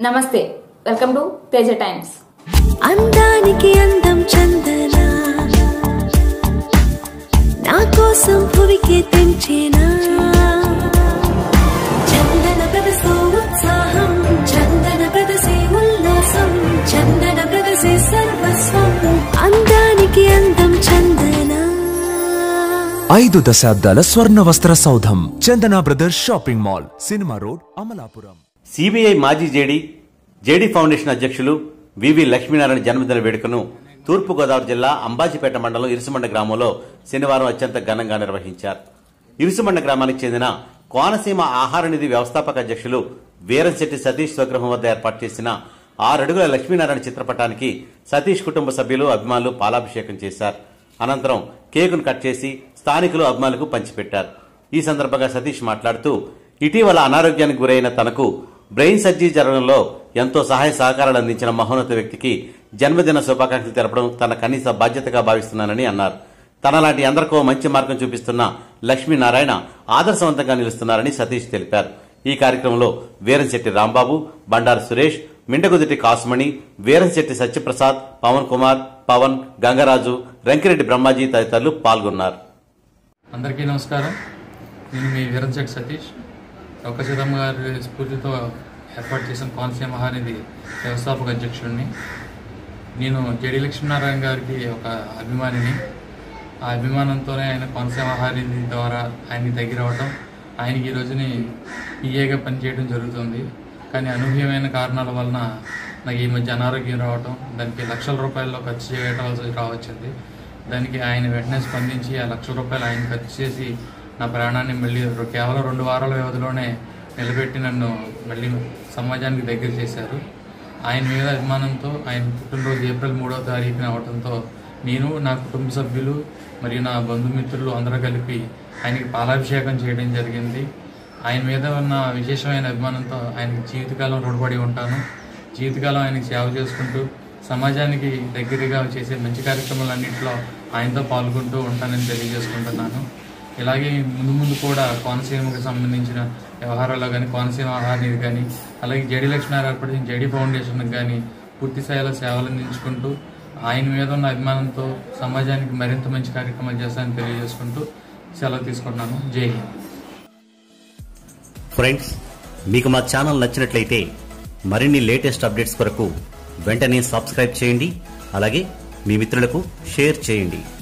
నమస్తే welcome to Teja times అందానికి అందం చందన నా కోసం భువికి తెంచేనా చందన ప్రదసో ఉత్సాహం చందన ప్రదసే ఉల్లాసం చందన ప్రదసే సర్వస్వం అందానికి అందం చందన ఐదు దశాబ్దాల స్వర్ణ వస్త్ర సౌధం Chandana brothers shopping mall cinema road Amalapuram CBI మాజీ జేడీ జేడీ ఫౌండేషన్ అధ్యక్షులు వివి లక్ష్మీనారాయణ జన్మదిన వేడుకను తూర్పుగోదావరి జిల్లా అంబాజీపేట మండలం ఇరుసుమండ గ్రామంలో శనివారం అత్యంత ఘనంగా నిర్వహించారు ఇరుసుమండ గ్రామానికి చెందిన కోనసీమ ఆహార నిధి వ్యవస్థాపక అధ్యక్షులు వీరంశెట్టి సతీష్ స్వగృహం వద్ద ఏర్పాటు చేసిన ఆరడుగుల లక్ష్మీనారాయణ చిత్రపటానికి సతీష్ కుటుంబ సభ్యులు అభిమానులు పాలాభిషేకం చేశారు అనంతరం కేకును కట్ చేసి స్థానికులు అభిమానులకు పంచిపెట్టారు ఈ సందర్భంగా సతీష్ మాట్లాడుతూ ఇటీవల అనారోగ్యానికి గురైన తనకు బ్రెయిన్ సర్జరీ జరగడంలో ఎంతో సహాయ సహకారాలు అందించిన మహోన్నత వ్యక్తికి జన్మదిన శుభాకాంక్షలు తెలపడం తన కనీస బాధ్యతగా భావిస్తున్నానని అన్నారు తనలాంటి అందరికో మంచి మార్గం చూపిస్తున్న లక్ష్మీనారాయణ ఆదర్శవంతంగా నిలుస్తున్నారని సతీష్ తెలిపారు ఈ కార్యక్రమంలో వీరంశెట్టి రాంబాబు బండారు సురేష్ మిండగుదిటి కాసుమణి వీరంశెట్టి సత్యప్రసాద్ పవన్ కుమార్ పవన్ గంగరాజు రంకిరెడ్డి బ్రహ్మాజీ తదితరులు పాల్గొన్నారు అందరికీ నమస్కారం నేను మీ వీరంశెట్టి సతీష్ ఒక సీతమ్మ గారి స్ఫూర్తితో ఏర్పాటు చేసిన కోనసీమ మహానిధి వ్యవస్థాపక అధ్యక్షుడిని నేను జడి లక్ష్మీనారాయణ గారికి ఒక అభిమానిని ఆ అభిమానంతోనే ఆయన కోనసీమ మహానిధి ద్వారా ఆయనకి దగ్గర అవ్వటం ఆయనకి ఈ రోజుని ఈఏగా పనిచేయడం జరుగుతుంది కానీ అనూహ్యమైన కారణాల వలన నాకు ఈ మధ్య అనారోగ్యం రావటం దానికి లక్షల రూపాయల్లో ఖర్చు చేయవలసి రావచ్చింది దానికి ఆయన వెంటనే స్పందించి ఆ లక్షల రూపాయలు ఆయన ఖర్చు చేసి నా ప్రాణాన్ని మళ్ళీ రొ- కేవలం రెండు వారాల వ్యవధిలోనే నిలబెట్టి నన్ను మళ్ళీ సమాజానికి దగ్గర చేశారు ఆయన మీద అభిమానంతో ఆయన పుట్టినరోజు ఏప్రిల్ మూడవ తారీఖున అవడంతో నేను నా కుటుంబ సభ్యులు మరియు నా బంధుమిత్రులు అందరూ కలిపి ఆయనకి పాలాభిషేకం చేయడం జరిగింది ఆయన మీద ఉన్న విశేషమైన అభిమానంతో ఆయనకి జీవితకాలం రుణపడి ఉంటాను జీవితకాలం ఆయనకి సేవ చేసుకుంటూ సమాజానికి దగ్గరగా చేసే మంచి కార్యక్రమాలన్నింటిలో ఆయనతో పాల్గొంటూ ఉంటానని తెలియజేసుకుంటున్నాను ఇలాగే ముందు ముందు కూడా కోనసీమకు సంబంధించిన వ్యవహారాల్లో కానీ కోనసీమ ఆహారనిధి కానీ అలాగే జడి లక్ష్మీనారాయణ ఏర్పడిన జడి ఫౌండేషన్కి కానీ పూర్తి స్థాయిలో సేవలు అందించుకుంటూ ఆయన మీద ఉన్న అభిమానంతో సమాజానికి మరింత మంచి కార్యక్రమాలు చేస్తానని తెలియజేసుకుంటూ సెలవు తీసుకుంటున్నాను జై హింద్ ఫ్రెండ్స్ మీకు మా ఛానల్ నచ్చినట్లయితే మరిన్ని లేటెస్ట్ అప్డేట్స్ కొరకు వెంటనే సబ్స్క్రైబ్ చేయండి అలాగే మీ మిత్రులకు షేర్ చేయండి